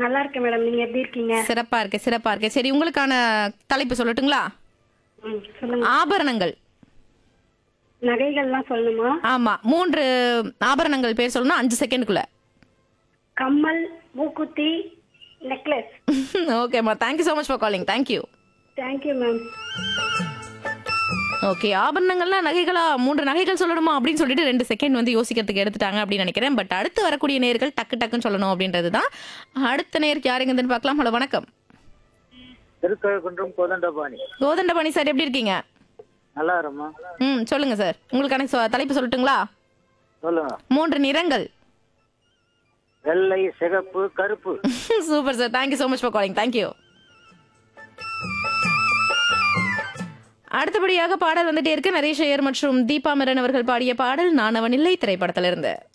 நல்லா இருக்கேன் மேடம் நீங்க எப்படி இருக்கீங்க சிறப்பா இருக்கு சிறப்பா இருக்கு சரி உங்களுக்கான தலைப்பு சொல்லட்டுங்களா ம், சொல்லுங்க ஆபரணங்கள் நகைகள்லாம் சொல்லணுமா ஆமா மூன்று ஆபரணங்கள் பேர் சொல்லணும் அஞ்சு செகண்டுக்குள்ள கம்மல் மூக்குத்தி நெக்லஸ் ஓகேம்மா thank you so much for calling thank you thank you ma'am okay ஆபரணங்கள்லாம் நகைகளா மூன்று நகைகள் சொல்லணுமா அப்படின்னு சொல்லிட்டு ரெண்டு செகண்ட் வந்து யோசிக்கிறதுக்கு எடுத்துட்டாங்க அப்படின்னு நினைக்கிறேன் பட் அடுத்து வரக்கூடிய நேர்கள் டக்கு டக்குன்னு சொல்லணும் அப்படின்றது தான் அடுத்த நேருக்கு யாருங்கன்னு பார்க்கலாம் ஹலோ வணக்கம் திருக்கழுக்குன்றம் கோதண்டபாணி கோதண்டபாணி சார் எப்படி இருக்கீங்க நல்லா இருமா ம் சொல்லுங்க சார் உங்களுக்கான சொ- தலைப்பு சொல்லட்டுங்களா சொல்லுங்க மூன்று நிறங்கள் வெள்ளை சிகப்பு கருப்பு super sir thank you so much for calling thank you அடுத்தபடியாக பாடல் வந்துட்டே இருக்கு நரேஷ் ஐயர் மற்றும் தீபா மிரன் அவர்கள் பாடிய பாடல் நான் அவன் இல்லை திரைப்படத்திலிருந்து